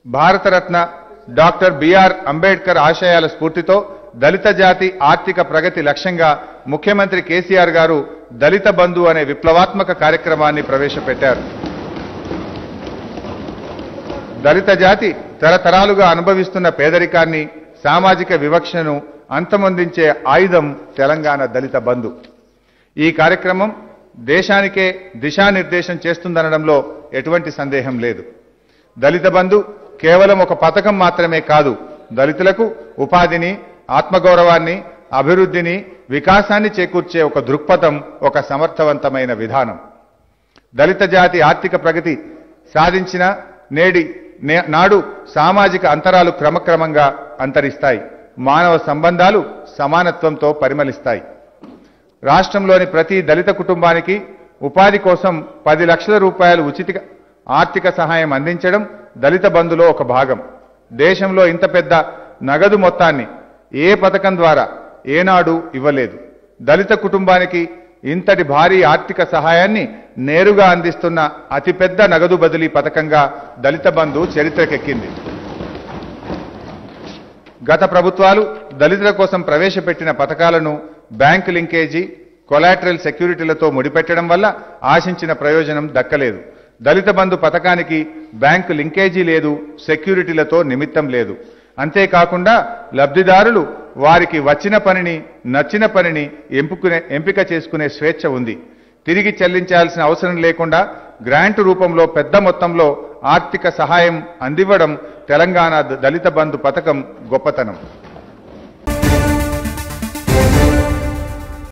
Bharat Ratna doctor BR Ambedkar ఆశయాల స్ఫూర్తితో దళిత జాతి ఆర్థిక ప్రగతి లక్ష్యంగా ముఖ్యమంత్రి కేసీఆర్ గారు దళిత బంధు అనే విప్లవాత్మక కార్యక్రమాన్ని ప్రవేశపెట్టారు దళిత జాతి తరతరాలుగా అనుభవిస్తున్న పేదరికాన్ని సామాజిక వివక్షను అంతమొందించే ఆయుధం తెలంగాణ దళిత బంధు ఈ కార్యక్రమం దేశానికే దిశానిర్దేశం చేస్తుందనడంలో ఎటువంటి సందేహం లేదు దళిత బంధు కేవలం ఒక పథకం మాత్రమే కాదు దళితులకు ఉపాధిని ఆత్మగౌరవాన్ని అభివృద్ధిని వికాసాన్ని చేకూర్చే ఒక దృక్పథం ఒక సమర్థవంతమైన విధానం దళిత జాతి ఆర్థిక ప్రగతి సాధించిన నేడి నే- నాడు సామాజిక అంతరాలు క్రమక్రమంగా అంతరిస్తాయి మానవ సంబంధాలు సమానత్వంతో పరిమళిస్తాయి రాష్ట్రంలోని ప్రతి దళిత కుటుంబానికి ఉపాధి కోసం పది లక్షల రూపాయలు ఉచిత ఆర్థిక సహాయం అందించడం దళిత బంధులో ఒక భాగం దేశంలో ఇంత పెద్ద నగదు మొత్తాన్ని ఏ పథకం ద్వారా ఏనాడు ఇవ్వలేదు దళిత కుటుంబానికి ఇంతటి భారీ ఆర్థిక సహాయాన్ని నేరుగా అందిస్తున్న అతిపెద్ద నగదు బదిలీ పథకంగా దళిత బంధు చరిత్రకెక్కింది గత ప్రభుత్వాలు దళితుల కోసం ప్రవేశపెట్టిన పథకాలను బ్యాంకు లింకేజీ కొలాటరల్ సెక్యూరిటీలతో ముడిపెట్టడం వల్ల ఆశించిన ప్రయోజనం దక్కలేదు దళిత బంధు పథకానికి బ్యాంకు లింకేజీ లేదు సెక్యూరిటీలతో నిమిత్తం లేదు అంతేకాకుండా లబ్ధిదారులు వారికి వచ్చిన పనిని నచ్చిన పనిని ఎంపుకునే ఎంపిక చేసుకునే స్వేచ్ఛ ఉంది తిరిగి చెల్లించాల్సిన అవసరం లేకుండా గ్రాంట్ రూపంలో పెద్ద మొత్తంలో ఆర్థిక సహాయం అందివ్వడం తెలంగాణ ద- దళిత బంధు పథకం గొప్పతనం